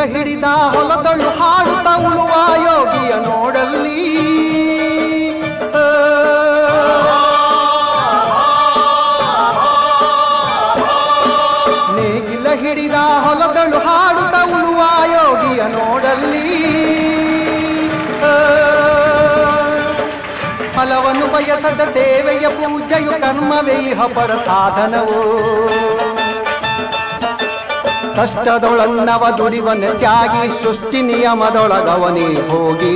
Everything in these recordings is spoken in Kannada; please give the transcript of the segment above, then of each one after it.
ಹಿಡಿದ ಹೊಲದಳು ಹಾಡುತ್ತ ಉಳುವ ಯೋಗಿಯ ನೋಡಲ್ಲಿ ಆ. ನೇಗಿಲ ಹಿಡಿದ ಹೊಲದಳು ಹಾಡುತ್ತ ಉಳುವ ಯೋಗಿಯ ನೋಡಲ್ಲಿ ಆ. ಫಲವನ್ನು ಬಯಸದ ದೇವೆಯ ಪೂಜೆಯು ಕರ್ಮವೇ ಇಹ ಪರ ಸಾಧನವು ಕಷ್ಟದೊಳನ್ನವ ದುಡಿವನ ತ್ಯಾಗಿ ಸೃಷ್ಟಿ ನಿಯಮದೊಳಗವನೇ ಹೋಗಿ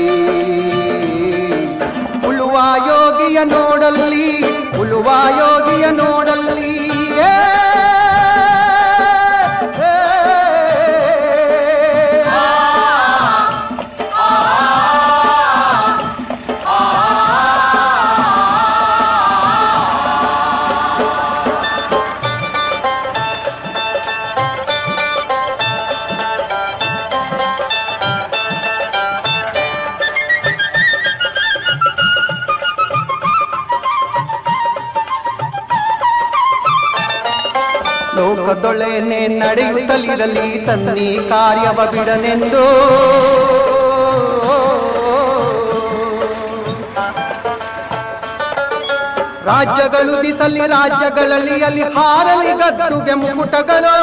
ಉಳುವ ಯೋಗಿಯ ನೋಡಲ್ಲಿ ಉಳುವ ಯೋಗಿಯ ನೋಡಲ್ಲಿ ಏ, ಏ, ಲೋಕದೊಳೆನೆ ನಡೆಯುತ್ತಲಿರಲಿ ತನ್ನಿ ಕಾರ್ಯವ ಬಿಡನೆಂದು ರಾಜ್ಯಗಳು ದಿಸಲಿ ರಾಜ್ಯಗಳಲ್ಲಿ ಅಲ್ಲಿ ಹಾರಲಿ ಗದ್ದುಗೆ ಮುಕುಟಗಳು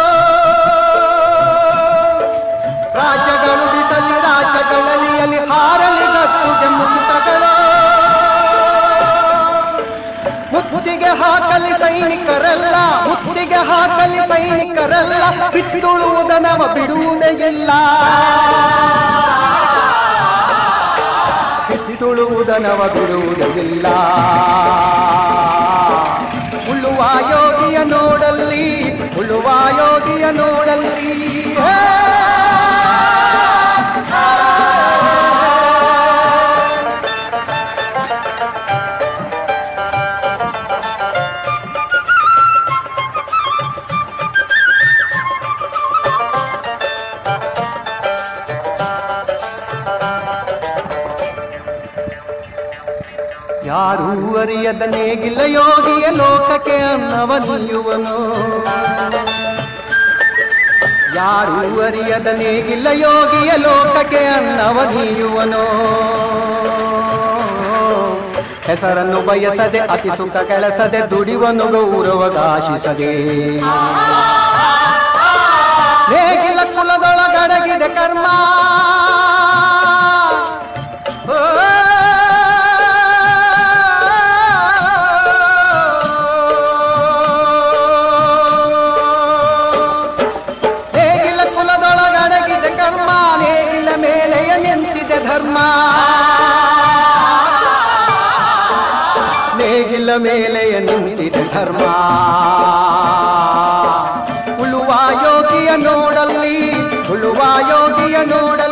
ರಾಜ್ಯಗಳು ದಿಸಲಿ ರಾಜ್ಯಗಳಲ್ಲಿ ಅಲ್ಲಿ ಹಾರಲಿ ಗದ್ದುಗೆ ಮುಕುಟಗಳು ಮುತ್ತಿಗೆ ಹಾಕಲಿ ಸೈನಿಕರಲ್ಲ ಮುತ್ತಿಗೆ ಹಾಕಲಿ ಸೈನಿಕರಲ್ಲ ಬಿತ್ತುಳುವುದನವ ಬಿಡುವುದೇ ಇಲ್ಲ ಬಿತ್ತುಳುವುದನವ ಬಿಡುವುದಿಲ್ಲ ಉಳುವ ಯೋಗಿಯ ನೋಡಲ್ಲಿ ಉಳುವ ಯೋಗಿಯ ನೋಡಲ್ಲಿ ಹೇ! ಯಾರೂ ಅರಿಯದ ನೇಗಿಲ್ಲ ಯೋಗಿಯ ಲೋಕಕ್ಕೆ ಅನ್ನವ ನೀಯುವನು ಯಾರೂ ಅರಿಯದ ನೇಗಿಲ್ಲ ಯೋಗಿಯ ಲೋಕಕ್ಕೆ ಅನ್ನವ ನೀಯುವನು ಹೆಸರನ್ನು ಬಯಸದೆ ಅತಿ ಸುಖ ಕೆಲಸದೆ ದುಡಿವನು ಗೌರವಗಾಶಿಸದೆ ನೇಗಿಲ ಕುಲದೊಳಗಡಗಿದೆ ಕರ್ಮ ಓ ನೇಗಿಲ ಕುಲದೊಳಗಡಗಿದೆ ಕರ್ಮ ನೇಗಿಲ ಮೇಲೆಯ ನಿಂತಿದೆ ಧರ್ಮ ನೇಗಿಲ ಮೇಲೆಯ ನಿಂತಿದೆ ಧರ್ಮ ಉಳುವ ಯೋಗಿಯ ನೋಡಲ್ಲಿ ಉಳುವ ಯೋಗಿಯ ನೋಡಲ್ಲಿ